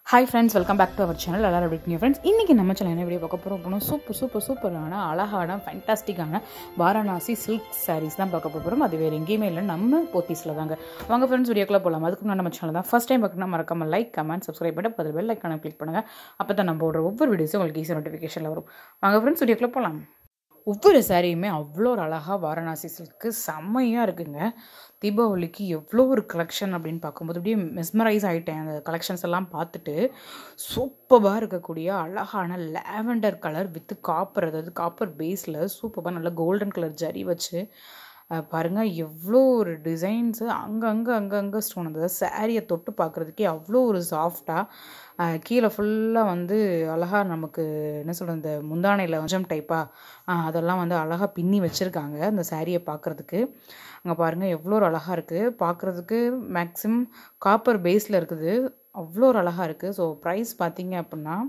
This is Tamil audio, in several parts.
hi friends welcome back to our channel எல்லாரும் எப்படி இருக்கீங்க ஃப்ரெண்ட்ஸ் இன்றைக்கி நம்ம சேனல் என்ன வீடியோ பார்க்க போகிறோம் போனோம் சூப்பர் சூப்பர் சூப்பரான அழகான ஃபேண்டாஸ்டிக்கான வாரணாசி சில்க் சாரீஸ் தான் பார்க்க போகிறோம் அது வேறு எங்கேயுமே இல்லை நம்ம போத்தீஸில் தாங்க வாங்க ஃப்ரெண்ட்ஸ் வீடியோக்குள்ளே போகலாம் அதுக்கு முன்னாடி நம்ம சேனல் தான் ஃபஸ்ட் டைம் பார்க்கணும் மறக்காம லைக் கமெண்ட் சப்ஸ்கிரைப் பண்ணி பதில் பெல் லைக்கான கிளிக் பண்ணுங்கள் அப்போ தான் நம்ம போடுற ஒவ்வொரு வீடியோஸும் உங்களுக்கு ஈஸி நோட்டிஃபிகேஷனில் வரும் வாங்க ஃப்ரெண்ட்ஸ் வீடியோக்குள்ளே போகலாம் ஒவ்வொரு சாரியுமே அவ்வளோ ஒரு அழகாக வாரணாசி சில்க்கு செம்மையாக இருக்குங்க தீபாவளிக்கு எவ்வளோ ஒரு கலெக்ஷன் அப்படின்னு பார்க்கும்போது அப்படியே மெஸ்மரைஸ் ஆகிட்டேன் அந்த கலெக்ஷன்ஸ் எல்லாம் பார்த்துட்டு சூப்பராக இருக்கக்கூடிய அழகான லேவெண்டர் கலர் வித் காப்பர் அதாவது காப்பர் பேஸில் சூப்பராக நல்ல கோல்டன் கலர் ஜரி வச்சு அஹ், பாருங்க எவ்வளோ ஒரு டிசைன்ஸு அங்கங்கே அங்கங்கே ஸ்டோன் அந்த சாரியை தொட்டு பார்க்குறதுக்கே அவ்வளோ ஒரு சாஃப்டாக கீழே ஃபுல்லாக வந்து அழகாக நமக்கு என்ன சொல்கிறது இந்த முந்தானையில் கொஞ்சம் டைப்பாக அதெல்லாம் வந்து அழகாக பின்னி வச்சுருக்காங்க அந்த சாரியை பார்க்குறதுக்கு அங்கே பாருங்கள் எவ்வளோ ஒரு அழகாக இருக்குது பார்க்குறதுக்கு மேக்ஸிமம் காப்பர் பேஸில் இருக்குது அவ்வளோ ஒரு அழகாக இருக்குது ஸோ ப்ரைஸ் பார்த்தீங்க அப்படின்னா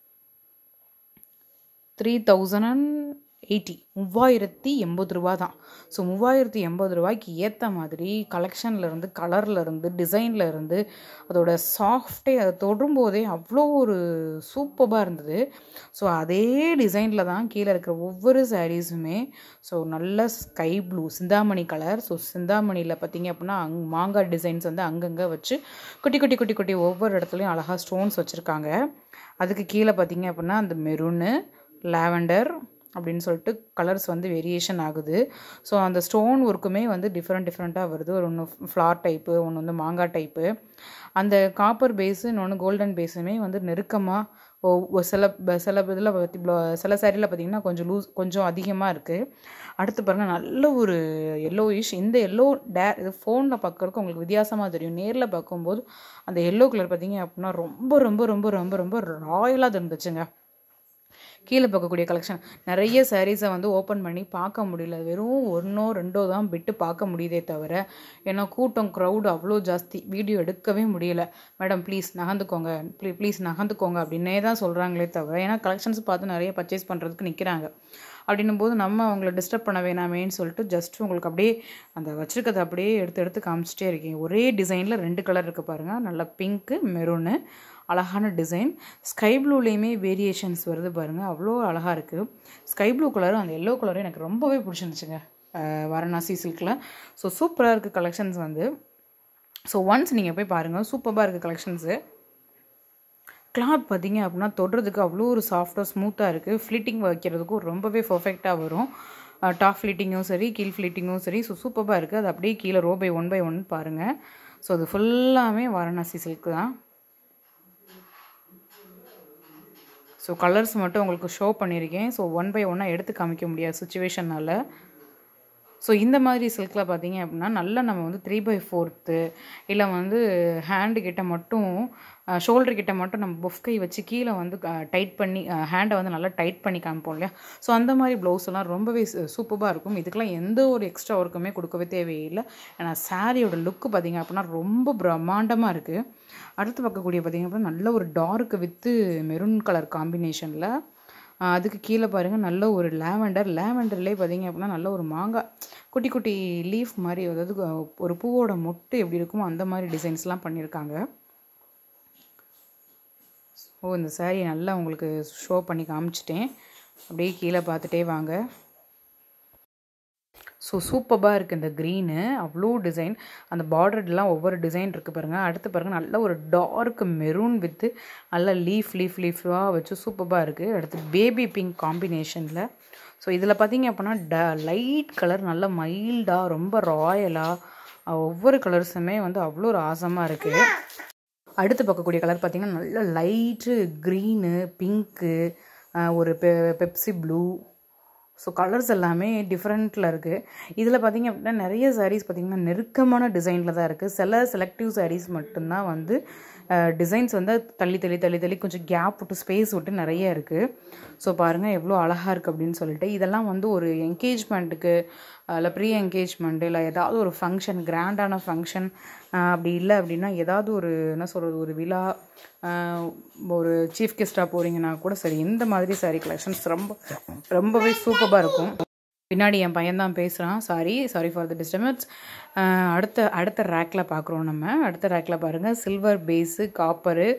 த்ரீ தௌசண்ட் அண்ட் எயிட்டி மூவாயிரத்தி எண்பது ரூபா தான் ஸோ மூவாயிரத்தி எண்பது ரூபாய்க்கு ஏற்ற மாதிரி கலெக்ஷனில் இருந்து கலரில் இருந்து டிசைனில் இருந்து அதோட சாஃப்டே அதை தொடும்போதே அவ்வளோ ஒரு சூப்பராக இருந்தது ஸோ அதே டிசைனில் தான் கீழே இருக்கிற ஒவ்வொரு சாரீஸுமே ஸோ நல்ல sky blue Chintamani colour so சிந்தாமணியில் பார்த்தீங்க அப்படின்னா அங் மாங்காய் டிசைன்ஸ் வந்து அங்கங்கே வச்சு குட்டி குட்டி குட்டி குட்டி ஒவ்வொரு இடத்துலையும் அழகாக ஸ்டோன்ஸ் வச்சுருக்காங்க அதுக்கு கீழே பார்த்தீங்க அப்படின்னா அந்த மெரூனு லாவெண்டர் அப்படின்னு சொல்லிட்டு கலர்ஸ் வந்து வேரியேஷன் ஆகுது ஸோ அந்த ஸ்டோன் ஒர்க்குமே வந்து டிஃப்ரெண்ட் டிஃப்ரெண்ட்டாக வருது ஒரு ஒன்று ஃப்ளார் டைப்பு ஒன்று வந்து மாங்காய் டைப்பு அந்த காப்பர் பேஸு இன்னொன்று கோல்டன் பேஸுமே வந்து நெருக்கமாக ஓ சில ப- சில இதில் பற்றி சில சாரியில் பார்த்தீங்கன்னா கொஞ்சம் லூஸ் கொஞ்சம் அதிகமாக இருக்குது அடுத்து பாருங்கள் நல்ல ஒரு எல்லோயிஷ் இந்த எல்லோ டே இது ஃபோனில் பார்க்குறதுக்கு உங்களுக்கு வித்தியாசமாக தெரியும் நேரில் பார்க்கும்போது அந்த எல்லோ கலர் பார்த்தீங்க அப்படின்னா ரொம்ப ரொம்ப ரொம்ப ரொம்ப ரொம்ப ராயலாக இருந்துச்சுங்க கீழே பார்க்கக்கூடிய கலெக்ஷன் நிறைய சாரீஸை வந்து ஓப்பன் பண்ணி பார்க்க முடியல வெறும் ஒன்றோ ரெண்டோ தான் விட்டு பார்க்க முடியுதே தவிர ஏன்னா கூட்டம் க்ரௌடு அவ்வளோ ஜாஸ்தி வீடியோ எடுக்கவே முடியல மேடம் ப்ளீஸ் நகர்ந்துக்கோங்க ப்ளீ ப்ளீஸ் நகர்ந்துக்கோங்க அப்படின்னே தான் சொல்கிறாங்களே தவிர ஏன்னா கலெக்ஷன்ஸ் பார்த்து நிறைய பர்ச்சேஸ் பண்ணுறதுக்கு நிற்கிறாங்க அப்படின்னும் போது நம்ம அவங்கள டிஸ்டர்ப் பண்ண வேணாமேன்னு சொல்லிட்டு ஜஸ்ட் உங்களுக்கு அப்படியே அந்த வச்சிருக்கிறத அப்படியே எடுத்து எடுத்து காமிச்சிட்டே இருக்கீங்க ஒரே டிசைனில் ரெண்டு கலர் இருக்குது பாருங்கள் நல்ல பிங்க்கு மெரூனு அழகான டிசைன் ஸ்கை ப்ளூலேயுமே வேரியேஷன்ஸ் வருது பாருங்கள் அவ்வளோ அழகாக இருக்குது ஸ்கை ப்ளூ கலரும் அந்த எல்லோ கலரும் எனக்கு ரொம்பவே பிடிச்சிருந்துச்சுங்க அஹ் வாரணாசி சில்கில் ஸோ சூப்பராக இருக்குது கலெக்ஷன்ஸ் வந்து ஸோ ஒன்ஸ் நீங்கள் போய் பாருங்கள் சூப்பராக இருக்குது கலெக்ஷன்ஸு கிளாத் பார்த்தீங்க அப்படின்னா தொடுறதுக்கு அவ்வளோ ஒரு சாஃப்டாக ஸ்மூத்தாக இருக்குது ஃப்ளிட்டிங் வைக்கிறதுக்கும் ரொம்பவே பர்ஃபெக்டாக வரும் டாப் ஃப்ளிட்டிங்கும் சரி கீழ் ஃப்ளிட்டிங்கும் சரி ஸோ சூப்பராக இருக்குது அது அப்படியே கீழே row by one by one பாருங்கள் ஸோ அது ஃபுல்லாமே வாரணாசி சில்க் தான் ஸோ கலர்ஸ் மட்டும் உங்களுக்கு ஷோ பண்ணியிருக்கேன் ஸோ ஒன் பை ஒன்னாக எடுத்து காமிக்க முடியாத சுச்சுவேஷனால் ஸோ இந்த மாதிரி சில்கில் பார்த்தீங்க அப்படின்னா நல்லா நம்ம வந்து த்ரீ பை ஃபோர்த்து இல்லை வந்து ஹேண்டு கிட்ட மட்டும் ஷோல்டர் கிட்ட மட்டும் நம்ம புஃப்கை வச்சு கீழே வந்து டைட் பண்ணி ஹேண்டை வந்து நல்லா டைட் பண்ணி காமிப்போம் இல்லையா ஸோ அந்த மாதிரி ப்ளவுஸ் எல்லாம் ரொம்பவே சூப்பராக இருக்கும் இதுக்கெல்லாம் எந்த ஒரு எக்ஸ்ட்ரா ஒர்க்குமே கொடுக்கவே தேவையில்லை ஏன்னா சாரியோட லுக்கு பார்த்தீங்க அப்படின்னா ரொம்ப பிரம்மாண்டமாக இருக்குது அடுத்து பார்க்கக்கூடிய பார்த்தீங்க அப்படின்னா நல்ல ஒரு டார்க் வித்து மெரூன் கலர் காம்பினேஷனில் அதுக்கு கீழே பாருங்கள் நல்ல ஒரு லேவெண்டர் லேவெண்டர்லேயே பார்த்தீங்க அப்படின்னா நல்ல ஒரு மாங்காய் குட்டி குட்டி லீஃப் மாதிரி அதாவது ஒரு பூவோட மொட்டு எப்படி இருக்குமோ அந்த மாதிரி டிசைன்ஸ்லாம் பண்ணியிருக்காங்க ஸோ இந்த saree நல்லா உங்களுக்கு ஷோ பண்ணி காமிச்சிட்டேன் அப்படியே கீழே பார்த்துட்டே வாங்க ஸோ சூப்பராக இருக்குது இந்த க்ரீனு அவ்வளோ டிசைன் அந்த பார்டர்லாம் ஒவ்வொரு டிசைன் இருக்குது பாருங்கள் அடுத்து பாருங்கள் நல்ல ஒரு டார்க் மெரூன் வித்து நல்ல லீஃப் லீஃப் லீஃபாக வச்சு சூப்பராக இருக்குது அடுத்து பேபி பிங்க் காம்பினேஷனில் ஸோ இதில் பார்த்தீங்க அப்படின்னா ட லைட் கலர் நல்ல மைல்டாக ரொம்ப ராயலாக ஒவ்வொரு கலர்ஸுமே வந்து அவ்வளோ ஒரு ஆசமாக இருக்குது அடுத்து பார்க்கக்கூடிய கலர் பார்த்தீங்கன்னா நல்ல லைட்டு க்ரீனு பிங்க்கு ஒரு பெ பெப்சி ப்ளூ ஸோ கலர்ஸ் எல்லாமே டிஃப்ரெண்ட்டில் இருக்குது இதில் பார்த்தீங்க அப்படின்னா நிறைய சாரீஸ் பார்த்தீங்கன்னா நெருக்கமான டிசைனில் தான் இருக்குது சில செலக்டிவ் சாரீஸ் மட்டும்தான் வந்து டிசைன்ஸ் வந்து தள்ளி தள்ளி தள்ளி தள்ளி கொஞ்சம் கேப் விட்டு ஸ்பேஸ் விட்டு நிறைய இருக்குது ஸோ பாருங்கள் எவ்வளோ அழகாக இருக்குது அப்படின்னு சொல்லிட்டு இதெல்லாம் வந்து ஒரு என்கேஜ்மெண்ட்டுக்கு இல்லை ப்ரீ என்கேஜ்மெண்ட்டு இல்லை ஏதாவது ஒரு ஃபங்க்ஷன் கிராண்டான ஃபங்க்ஷன் அப்படி இல்லை அப்படின்னா ஏதாவது ஒரு என்ன சொல்கிறது ஒரு விழா ஆஹ் ஒரு சீஃப் கெஸ்ட்டாக போகிறீங்கன்னா கூட சரி இந்த மாதிரி சாரீ கலெக்ஷன்ஸ் ரொம்ப ரொம்பவே சூப்பராக இருக்கும் பின்னாடி என் பையன் தான் பேசுகிறான் sorry sorry for the disturbance அடுத்த அடுத்த ரேக்கில் பார்க்குறோம் நம்ம அடுத்த ரேக்கில் பாருங்கள் சில்வர் பேஸு காப்பரு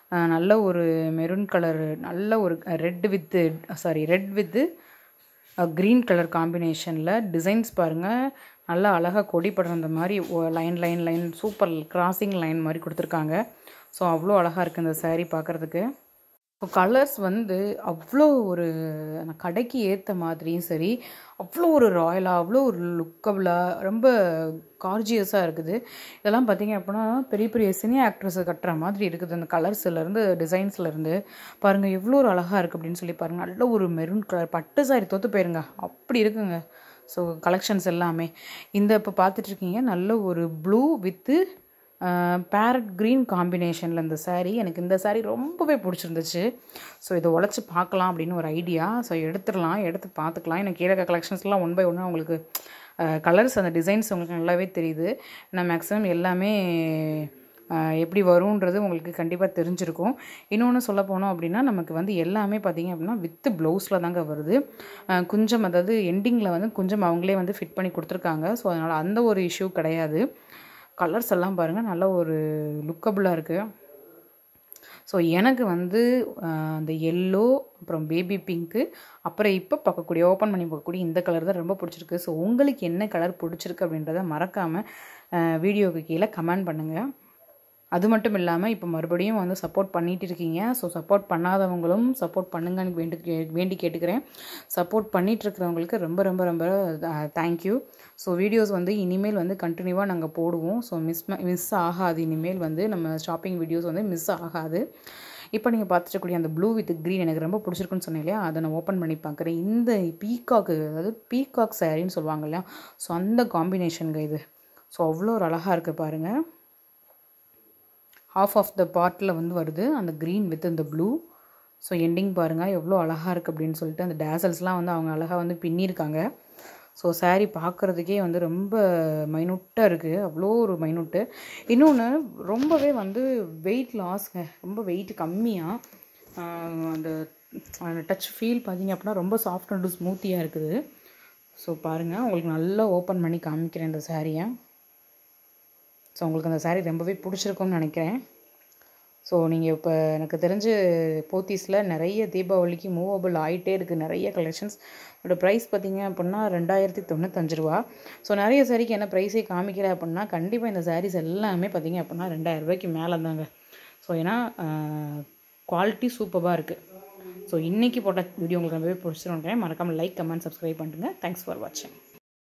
அஹ், நல்ல ஒரு மெரூன் கலர் நல்ல ஒரு red with sorry red with green colour காம்பினேஷனில் டிசைன்ஸ் பாருங்கள் நல்லா அழகாக கொடி படர்ந்த மாதிரி line line line super crossing line மாதிரி கொடுத்துருக்காங்க ஸோ அவ்வளோ அழகாக இருக்குது இந்த saree பார்க்குறதுக்கு இப்போ கலர்ஸ் வந்து அவ்வளோ ஒரு அந்த கடைக்கு ஏற்ற மாதிரியும் சரி அவ்வளோ ஒரு ராயலாக அவ்வளோ ஒரு லுக்கபிளாக ரொம்ப கார்ஜியஸாக இருக்குது இதெல்லாம் பார்த்தீங்க அப்படின்னா பெரிய பெரிய சினி ஆக்ட்ரஸை கட்டுற மாதிரி இருக்குது அந்த கலர்ஸ்லேருந்து டிசைன்ஸ்லேருந்து பாருங்கள் எவ்வளோ ஒரு அழகாக இருக்குது அப்படின்னு சொல்லி பாருங்கள் நல்ல ஒரு மெரூன் கலர் பட்டு சாரி தோற்று போயிருங்க அப்படி இருக்குங்க ஸோ கலெக்ஷன்ஸ் எல்லாமே இந்த இப்போ பார்த்துட்ருக்கீங்க நல்ல ஒரு ப்ளூ வித்து பேரட் க்ரீன் காம்பினேஷனில் இந்த saree எனக்கு இந்த saree ரொம்பவே பிடிச்சிருந்துச்சு ஸோ இதை உழைச்சி பார்க்கலாம் அப்படின்னு ஒரு ஐடியா ஸோ எடுத்துடலாம் எடுத்து பார்த்துக்கலாம் எனக்கு கீழே கலெக்ஷன்ஸ்லாம் ஒன் பை ஒன்று உங்களுக்கு கலர்ஸ் அந்த டிசைன்ஸ் உங்களுக்கு நல்லாவே தெரியுது நான் மேக்ஸிமம் எல்லாமே அஹ், எப்படி வரும்ன்றது உங்களுக்கு கண்டிப்பாக தெரிஞ்சிருக்கும் இன்னொன்று சொல்ல போனோம் அப்படின்னா நமக்கு வந்து எல்லாமே பார்த்தீங்க அப்படின்னா வித்து ப்ளவுஸில் தாங்க வருது அஹ், குஞ்சம் அதாவது எண்டிங்கில் வந்து குஞ்சம் அவங்களே வந்து ஃபிட் பண்ணி கொடுத்துருக்காங்க ஸோ அதனால் அந்த ஒரு இஷ்யூ கிடையாது கலர்ஸ் எல்லாம் பாருங்கள் நல்ல ஒரு லுக்கபுளாக இருக்குது ஸோ எனக்கு வந்து அஹ், அந்த எல்லோ அப்புறம் பேபி பிங்க்கு அப்புறம் இப்போ பார்க்கக்கூடிய ஓப்பன் பண்ணி பார்க்கக்கூடிய இந்த கலர் தான் ரொம்ப பிடிச்சிருக்கு ஸோ உங்களுக்கு என்ன கலர் பிடிச்சிருக்கு அப்படின்றத மறக்காமல் வீடியோக்கு கீழே கமெண்ட் பண்ணுங்கள் அது மட்டும் இல்லாமல் இப்போ மறுபடியும் வந்து சப்போர்ட் பண்ணிட்டு இருக்கீங்க ஸோ சப்போர்ட் பண்ணாதவங்களும் சப்போர்ட் பண்ணுங்கன்னு வேண்டி கே- வேண்டி கேட்டுக்கிறேன் சப்போர்ட் பண்ணிட்டு இருக்கிறவங்களுக்கு ரொம்ப ரொம்ப ரொம்ப தேங்க்யூ ஸோ வீடியோஸ் வந்து இனிமேல் வந்து கண்டினியூவாக நாங்கள் போடுவோம் ஸோ மிஸ் மிஸ் ஆகாது இனிமேல் வந்து நம்ம ஷாப்பிங் வீடியோஸ் வந்து மிஸ் ஆகாது இப்போ நீங்கள் பார்த்துருக்கக்கூடிய அந்த ப்ளூ வித் க்ரீன் எனக்கு ரொம்ப பிடிச்சிருக்குன்னு சொன்னேன் இல்லையா அதை நான் ஓப்பன் பண்ணி பார்க்குறேன் இந்த பீகாக்கு அதாவது பீகாக் சாரின்னு சொல்லுவாங்க இல்லையா ஸோ அந்த காம்பினேஷனுங்க இது ஸோ அவ்வளோ ஒரு அழகாக இருக்குது பாருங்கள் ஹாஃப் ஆஃப் த பார்ட்டில் வந்து வருது அந்த க்ரீன் வித் இந்த ப்ளூ ஸோ எண்டிங் பாருங்கள் எவ்வளோ அழகாக இருக்குது அப்படின்னு சொல்லிட்டு அந்த டேசல்ஸ்லாம் வந்து அவங்க அழகாக வந்து பின்னியிருக்காங்க ஸோ saree பார்க்குறதுக்கே வந்து ரொம்ப மைனூட்டாக இருக்குது அவ்வளோ ஒரு மைனூட்டு இன்னொன்று ரொம்பவே வந்து வெயிட் லாஸ்ங்க ரொம்ப வெயிட் கம்மியாக அந்த அந்த டச் ஃபீல் பார்த்தீங்க அப்படின்னா ரொம்ப சாஃப்ட் அண்ட் ஸ்மூத்தியாக இருக்குது ஸோ பாருங்கள் உங்களுக்கு நல்லா ஓப்பன் பண்ணி காமிக்கிறேன் இந்த சாரியை ஸோ உங்களுக்கு அந்த saree ரொம்பவே பிடிச்சிருக்கும்னு நினைக்கிறேன் ஸோ நீங்கள் இப்போ எனக்கு தெரிஞ்சு போத்தீஸில் நிறைய தீபாவளிக்கு மூவபிள் ஆகிட்டே இருக்குது நிறைய கலெக்ஷன்ஸ் இதோட ப்ரைஸ் பார்த்தீங்க அப்படின்னா ரெண்டாயிரத்தி தொண்ணூத்தஞ்சு ரூபா ஸோ நிறைய சாரிக்கு என்ன ப்ரைஸே காமிக்கல அப்படின்னா கண்டிப்பாக இந்த சாரீஸ் எல்லாமே பார்த்தீங்க அப்படின்னா ரெண்டாயிரம் ரூபாய்க்கு மேலே தாங்க ஸோ ஏன்னா குவாலிட்டி சூப்பராக இருக்குது ஸோ இன்றைக்கி போட்ட வீடியோ உங்களுக்கு ரொம்பவே பிடிச்சிருக்கேன் மறக்காமல் லைக் கமெண்ட் சப்ஸ்கிரைப் பண்ணுங்கள் தேங்க்ஸ் ஃபார் வாட்சிங்